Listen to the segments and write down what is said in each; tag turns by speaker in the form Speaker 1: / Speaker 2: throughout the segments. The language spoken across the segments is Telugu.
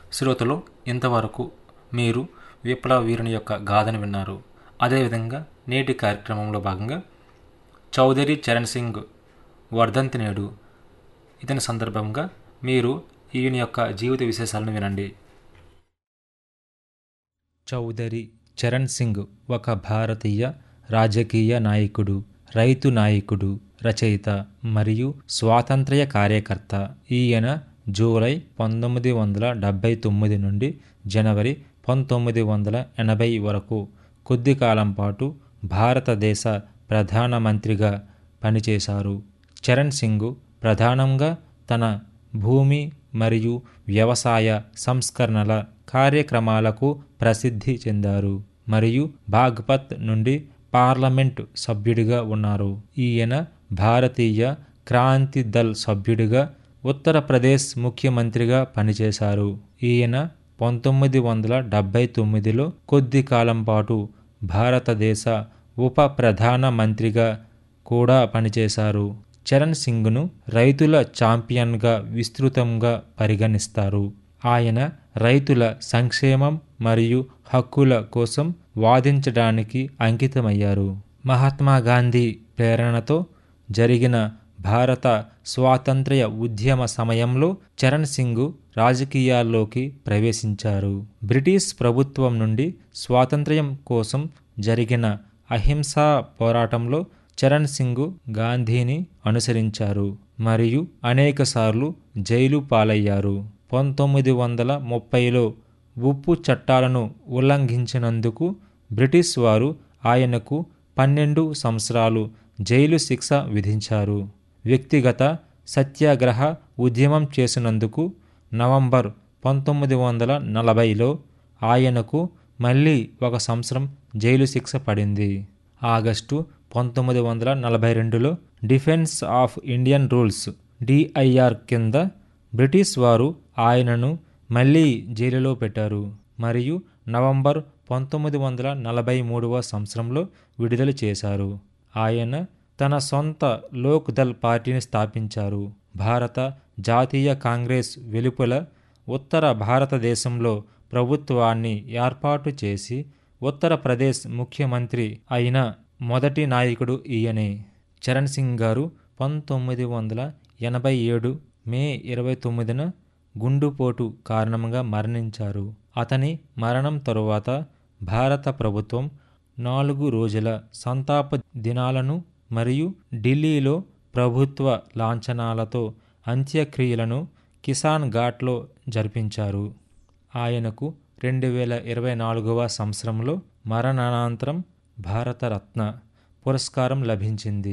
Speaker 1: శ్రోతలు ఇంతవరకు మీరు విప్లవ వీరుని యొక్క గాథను విన్నారు అదేవిధంగా నేటి కార్యక్రమంలో భాగంగా చౌదరి చరణ్ సింగ్ వర్ధంతి నేడు ఇతని సందర్భంగా మీరు ఈయన యొక్క జీవిత విశేషాలను వినండి చౌదరి చరణ్ సింగ్ ఒక భారతీయ రాజకీయ నాయకుడు రైతు నాయకుడు రచయిత మరియు స్వాతంత్ర్య కార్యకర్త ఈయన జూలై పంతొమ్మిది వందల డెబ్భై తొమ్మిది నుండి జనవరి పంతొమ్మిది వందల ఎనభై వరకు కొద్ది కాలం పాటు భారతదేశ ప్రధానమంత్రిగా పనిచేశారు చరణ్ సింగ్ ప్రధానంగా తన భూమి మరియు వ్యవసాయ సంస్కరణల కార్యక్రమాలకు ప్రసిద్ధి చెందారు మరియు బాగ్పత్ నుండి పార్లమెంటు సభ్యుడిగా ఉన్నారు ఈయన భారతీయ క్రాంతి దళ్ సభ్యుడిగా ఉత్తరప్రదేశ్ ముఖ్యమంత్రిగా పనిచేశారు ఈయన పంతొమ్మిది వందల డెబ్భై తొమ్మిదిలో కొద్ది కాలం పాటు భారతదేశ ఉప ప్రధాన మంత్రిగా కూడా పనిచేశారు చరణ్ సింగ్ను రైతుల ఛాంపియన్గా విస్తృతంగా పరిగణిస్తారు ఆయన రైతుల సంక్షేమం మరియు హక్కుల కోసం వాదించడానికి అంకితమయ్యారు మహాత్మా గాంధీ ప్రేరణతో జరిగిన భారత స్వాతంత్ర్య ఉద్యమ సమయంలో చరణ్ సింగ్ రాజకీయాల్లోకి ప్రవేశించారు బ్రిటిష్ ప్రభుత్వం నుండి స్వాతంత్ర్యం కోసం జరిగిన అహింసా పోరాటంలో చరణ్ సింగ్ గాంధీని అనుసరించారు మరియు అనేకసార్లు జైలు పాలయ్యారు పంతొమ్మిది వందల ముప్పైలో ఉప్పు చట్టాలను ఉల్లంఘించినందుకు బ్రిటిష్ వారు ఆయనకు పన్నెండు సంవత్సరాలు జైలు శిక్ష విధించారు వ్యక్తిగత సత్యాగ్రహ ఉద్యమం చేసినందుకు నవంబర్ పంతొమ్మిది వందల నలభైలో ఆయనకు మళ్ళీ ఒక సంవత్సరం జైలు శిక్ష పడింది ఆగస్టు పంతొమ్మిది వందల నలభై రెండులో defence of Indian rules DIR కింద బ్రిటిష్ వారు ఆయనను మళ్ళీ జైలులో పెట్టారు మరియు నవంబర్ పంతొమ్మిది వందల నలభై మూడవ సంవత్సరంలో విడుదల చేశారు ఆయన తన సొంత లోక్ దళ్ పార్టీని స్థాపించారు భారత జాతీయ కాంగ్రెస్ వెలుపల ఉత్తర భారతదేశంలో ప్రభుత్వాన్ని ఏర్పాటు చేసి ఉత్తరప్రదేశ్ ముఖ్యమంత్రి అయిన మొదటి నాయకుడు ఈయనే చరణ్ సింగ్ గారు పంతొమ్మిది వందల ఎనభై ఏడు మే ఇరవై తొమ్మిదిన గుండుపోటు కారణంగా మరణించారు అతని మరణం తరువాత భారత ప్రభుత్వం నాలుగు రోజుల సంతాప దినాలను మరియు ఢిల్లీలో ప్రభుత్వ లాంఛనాలతో అంత్యక్రియలను కిసాన్ ఘాట్లో జరిపించారు ఆయనకు రెండు వేల ఇరవై నాలుగవ సంవత్సరంలో మరణానంతరం భారతరత్న పురస్కారం లభించింది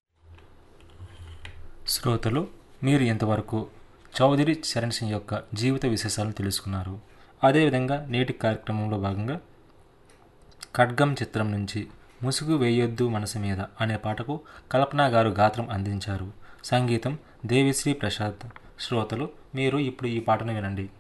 Speaker 1: శ్రోతలు మీరు ఇంతవరకు చౌదరి చరణ్ సింగ్ యొక్క జీవిత విశేషాలను తెలుసుకున్నారు అదేవిధంగా నేటి కార్యక్రమంలో భాగంగా ఖడ్గం చిత్రం నుంచి ముసుగు వేయొద్దు మనసు మీద అనే పాటకు కల్పన గారు గాత్రం అందించారు సంగీతం దేవిశ్రీ ప్రసాద్ శ్రోతలు మీరు ఇప్పుడు ఈ పాటను వినండి